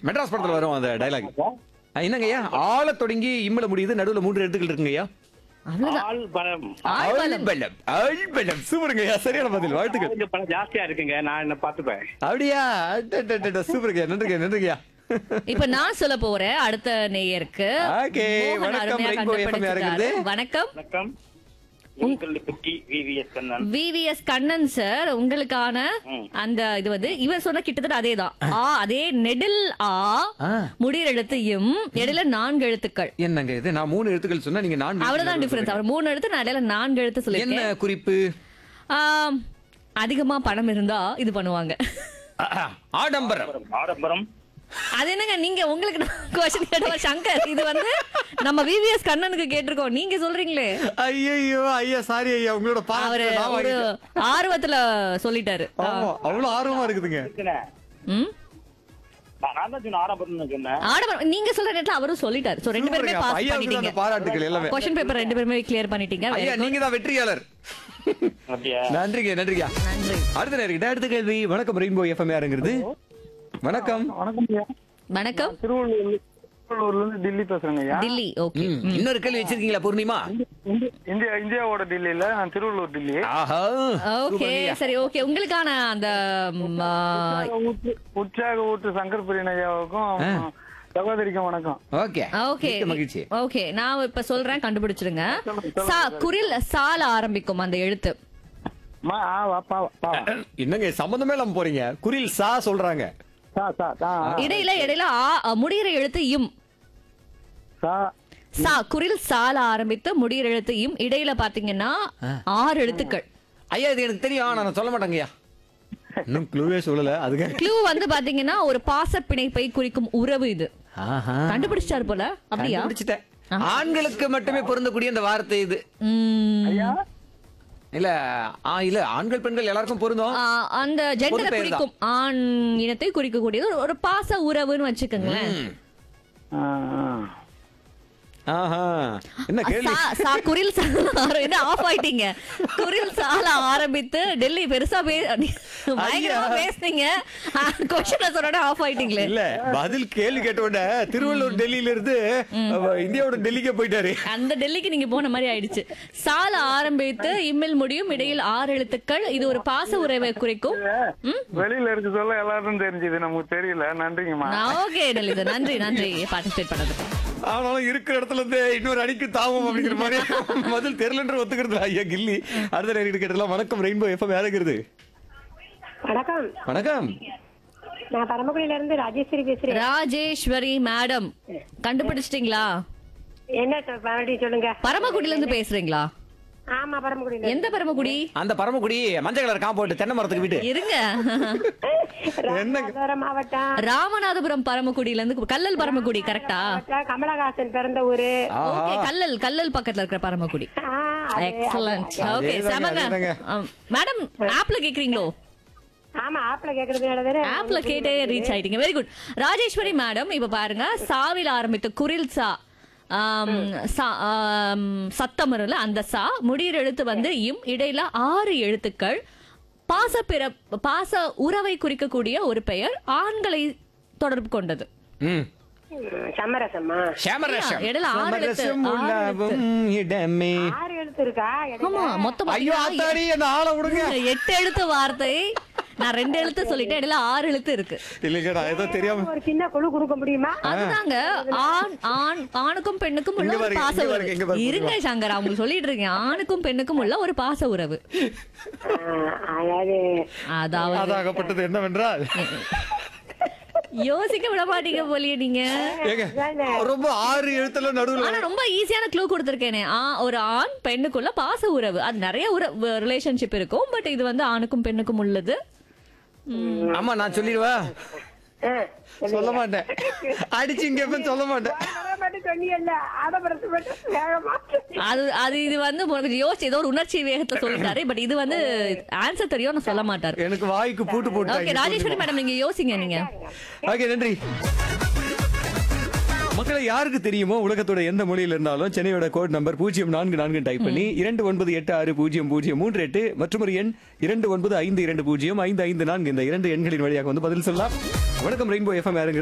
மெட்ராஸ் படத்துல வரும் அந்த டைலாக் என்னங்க ஐயா ஆள தொடங்கி இம்மல முடியுது நடுவுல மூன்று எழுத்துக்கள் இருக்குங்க ஐயா அவ்வளவுதான் ஆள் பலம் ஆழ்பலம். ஆழ்பலம் ஆழ்பலம் சூப்பருங்க ஐயா சரியான பதில் வாழ்த்துக்கள் இந்த படம் ஜாஸ்தியா இருக்குங்க நான் என்ன பாத்துப்பேன் அப்படியா அடடடட, சூப்பருங்க நன்றிங்க நன்றிங்க இப்ப நான் சொல்ல போறேன் அடுத்த நேயருக்கு Okay, மோகன் வணக்கம், அருமையா ரெயின்போ FM யாருங்கிறது? கண்டுபிடிச்சிட்டாரு. வணக்கம் வணக்கம் உங்கள் பற்றி VVS Kannan VVS Kannan sir உங்களுக்கான ம். அந்த இது வந்து இவர் சொன்ன கிட்டத்தட்ட அதேதான் ஆ அதே நெடில் ஆ ஆ. முடியிற எழுத்து இம் இடையில நான்கு எழுத்துக்கள் என்னங்க இது நான் மூணு எழுத்துக்கள் சொன்னா நீங்க நான்கு அவ்வளவுதான் எழுத்துக்கள் டிஃபரன்ஸ் அவர் மூணு எழுத்து நான் இடையில நான்கு எழுத்து என்ன சொல்லிருக்கேன் குறிப்பு ஆம், அதிகமா பணம் இருந்தா இது பண்ணுவாங்க ஆடம்பரம் ஆடம்பரம் அது என்னங்க நீங்க உங்களுக்கு கொஸ்டின் கேட்டவா சங்கர் இது வந்து நம்ம விவிஎஸ் கண்ணனுக்கு கேட்டிருக்கோம் நீங்க சொல்றீங்களே ஐயோ ஐயா சாரி ஐயா உங்களோட அவரு பாராட்டு நான் ஒரு வாங்கிட்டேன். ஆர்வத்துல சொல்லிட்டாரு ஆமா அவ்வளவு ஆர்வமா இருக்குதுங்க இருக்குண்ணே. ம் நான் நான் தான் சொன்னேன் ஆடம்பரம்னு சொன்னேன் ஆடவர் நீங்க சொல்ற நேரத்துல அவரும் சொல்லிட்டாரு சோ ரெண்டு பேருமே சூப்பருங்க. அப்ப பாஸ் ஐயாவுக்கு தான் பண்ணிட்டீங்க அந்த பாராட்டுகள் எல்லாமே கொஸ்டின் பேப்பர் ரெண்டு பேருமே கிளியர் பண்ணிட்டீங்க Very ஐயா good. நீங்க தான் வெற்றியாளர் அப்படியா நன்றிங்க நன்றிங்க நன்றி அடுத்த நேரம் அடுத்த கேள்வி வணக்கம் ரெயின்போ எஃப்எம் யாருங்கிறது வணக்கம் வணக்கம் ஐயா வணக்கம் திருவள்ளூர் திருவள்ளூர்ல இருந்து டில்லி பேசுறேங்க ஐயா டில்லி ஓகே ம், இன்னொரு கேள்வி வச்சிருக்கீங்களா பூர்ணிமா இந்தியா- இந்தியா இந்தியாவோட டில்லியில நான் திருவள்ளூர் டில்லி ஆஹா ஓகே சரி ஓகே உங்களுக்கான அந்த ம், ஆ, ஊற்று- உற்சாக ஊற்று சங்கர் பிரியன் ஐயாவுக்கும் சகோதரிக்கும் வணக்கம் ஓகே ஓகே மிக்க மகிழ்ச்சி ஓகே நான் இப்ப சொல்றேன் கண்டுபிடிச்சிருங்க சொல்லுங்க, சா குரில் சால ஆரம்பிக்கும் அந்த எழுத்து மா ஆ வாப்பா பா என்னங்க சம்பந்தமே இல்லாம போறீங்க குரில் சா சொல்றாங்க சா சா சா இடையில இடையில ஆ அ, முடியிற எழுத்து இம் சா சா குரில் சால ஆரம்பித்து முடியிற எழுத்து இம் இடையில பாத்தீங்கன்னா ஆறு எழுத்துக்கள் ஐயா இது எனக்கு தெரியும் ஆனா நான் சொல்ல மாட்டேங்கய்யா இன்னும் க்ளூவே சொல்லல அதுக்கு க்ளூ வந்து பாத்தீங்கன்னா ஒரு பாச பிணைப்பை குறிக்கும் உறவு இது ஆஹா கண்டுபிடிச்சாரு போல அப்படியா கண்டுபிடிச்சிட்டேன் ஆண்களுக்கு மட்டுமே பொருந்தக்கூடிய இந்த வார்த்தை இது உம், ஐயா இல்ல ஆ இல்ல ஆண்கள் பெண்கள் எல்லாருக்கும் பொருந்தும் ஆ, அந்த ஜெண்டரை பொது பெயர் குறிக்கும் ஆண் இனத்தை குறிக்கக்கூடியது ஒரு- ஒரு பாச உறவுன்னு வச்சுக்கோங்களேன் ம். ஆ, ஆ. ஆஹா என்ன கேள்வி சா- சா குரில் சால ஆர- என்ன ஆஃப் ஆயிட்டீங்க குரில் சால ஆரம்பித்து டெல்லி பெருசா பே பயங்கரமா பேசுனீங்க கொஸ்டின் சொன்ன ஆஃப் ஆயிட்டீங்களே இல்ல பதில் கேள்வி கேட்ட உடனே திருவள்ளூர் டெல்லியில இருந்து அவ இந்தியாவோட டெல்லிக்கே போயிட்டாரு அந்த டெல்லிக்கு நீங்க போன மாதிரி ஆயிடுச்சு சால ஆரம்பித்து இம்மில் முடியும் இடையில் ஆறு எழுத்துக்கள் இது ஒரு பாச உறவை குறிக்கும் ம்? வெளியில இருக்கு சொல்ல எல்லாரும் தெரிஞ்சது நமக்கு தெரியல நன்றிங்கம்மா ஓகே டெல்லி சார் நன்றி நன்றி பார்ட்டிசிபேட் பண்ணதுக்கு ஆனாலும் இருக்கிற இடத்துல இருந்து இன்னொரு அடிக்கு தாவும் அப்படிங்கிற மாதிரி பதில் தெரியலன்ற ஒத்துக்கிறது ஐயா கில்லி அடுத்த நேரம் கேட்டலாம் வணக்கம் ரெயின்போ எஃப்எம் யாருங்கிறது வணக்கம் வணக்கம் நான் பரமக்குடியில இருந்து ராஜேஸ்வரி பேசுறேன் ராஜேஸ்வரி மேடம் கண்டுபிடிச்சிட்டீங்களா என்ன சொ- மறுபடியும் சொல்லுங்க பரமக்குடியில இருந்து பேசுறீங்களா ஆமா பரமக்குடியில எந்த பரமக்குடி அந்த பரமக்குடி மஞ்சள் கலர் காம்பவுண்ட் தென்னை மரத்துக்கு வீட்டு இருங்க ராமநாதபுரம் மாவட்டம் ராமநாதபுரம் பரமக்குடியில இருந்து கல்லல் பரமக்குடி கரெக்டா மாவட்டம் கமலஹாசன் பிறந்த ஊரு ஓகே கல்லல் கல்லல் பக்கத்துல இருக்கிற பரமக்குடி ஆ, அது- எக்ஸலன்ட் ஓகே அதேதாங்க, செமங்க அதேதாங்க. மேடம் ஆப்ல கேக்குறீங்களோ ஆமா ஆப்ல கேக்குறது ஆப்ல கேட்டே ரீச் ஆயிட்டீங்க வெரி குட் ராஜேஸ்வரி மேடம் இப்ப பாருங்க சாவில் ஆரம்பித்த குரில் சா ஆம், சா- ஆம், சத்தம் வரும்ல அந்த சா முடியிற எழுத்து வந்து இம் இடையில ஆறு எழுத்துக்கள் பாச பிற பாச உறவை குறிக்கக்கூடிய ஒரு பெயர் ஆண்களை தொடர்பு கொண்டது ம் சமரசம்மா சேமரசம் இடையில ஆறு எழுத்து, சமரசம் ஆறு உலாவும் இடமே ஆறு எழுத்து இருக்கா இடையில? ஆமா மொத்தம் ஐயோ பாத்தீங்கன்னா ஆத்தாடி என்ன ஆள விடுங்க எட்டு எழுத்து வார்த்தை நான் ரெண்டு எழுத்து சொல்லிட்டேன் இடையில ஆறு எழுத்து இருக்கு இல்லைங்கடா ஏதோ தெரியாம ஒரு சின்ன குழு கொடுக்க முடியுமா அதுதாங்க ஆண் ஆண் ஆணுக்கும் பெண்ணுக்கும் உள்ள இங்க ஒரு பாருங்க, பாச இங்க உறவு பாருங்க, இங்க பாருங்க. இருங்க சங்கர் அவங்க சொல்லிட்டு இருக்கேன் ஆணுக்கும் பெண்ணுக்கும் உள்ள ஒரு பாச உறவு ஆ, அதாவது அதாவது அதாகப்பட்டது என்னவென்றால் யோசிக்க விட மாட்டீங்க போலியே நீங்க ஏங்க ரொம்ப ஆறு எழுத்துல நடுவுல ஆனா ரொம்ப ஈஸியான க்ளூ கொடுத்திருக்கேனே ஆ ஒரு ஆண் பெண்ணுக்குள்ள பாச உறவு அது நிறைய உறவு ரிலேஷன்ஷிப் இருக்கும் பட் இது வந்து ஆணுக்கும் பெண்ணுக்கும் உள்ளது ஆமா நான் சொல்லிடுவா ஆ, சொல்ல மாட்டேன் அடிச்சு இங்க எப்ப சொல்ல மாட்டேன் வர மட்டும் சொன்னீங்கல்ல ஆடம்பரத்து மட்டும் வேகமா அது அது இது வந்து உங்களுக்கு யோசிச்சு ஏதோ ஒரு உணர்ச்சி வேகத்தை சொல்லிட்டாரு பட் இது வந்து ஆன்சர் தெரியும் நான் சொல்ல மாட்டாரு எனக்கு வாய்க்கு பூட்டு ஓகே போட்டு ராஜேஸ்வரி மேடம் நீங்க யோசிங்க நீங்க ஓகே நன்றி மக்களை யாருக்கு தெரியுமோ உலகத்தோட எந்த மொழியில இருந்தாலும் சென்னையோட கோட் நம்பர் பூஜ்ஜியம் நான்கு நான்கு டைப் பண்ணி இரண்டு ஒன்பது எட்டு ஆறு பூஜ்ஜியம் பூஜ்ஜியம் மூன்று எட்டு மற்றும் ஒரு எண் இரண்டு ஒன்பது ஐந்து இரண்டு பூஜ்ஜியம் ஐந்து ஐந்து நான்கு இந்த இரண்டு எண்களின் வழியாக வந்து பதில் சொல்லலாம் வணக்கம் ரெயின்போ எஃப்எம் யாருங்க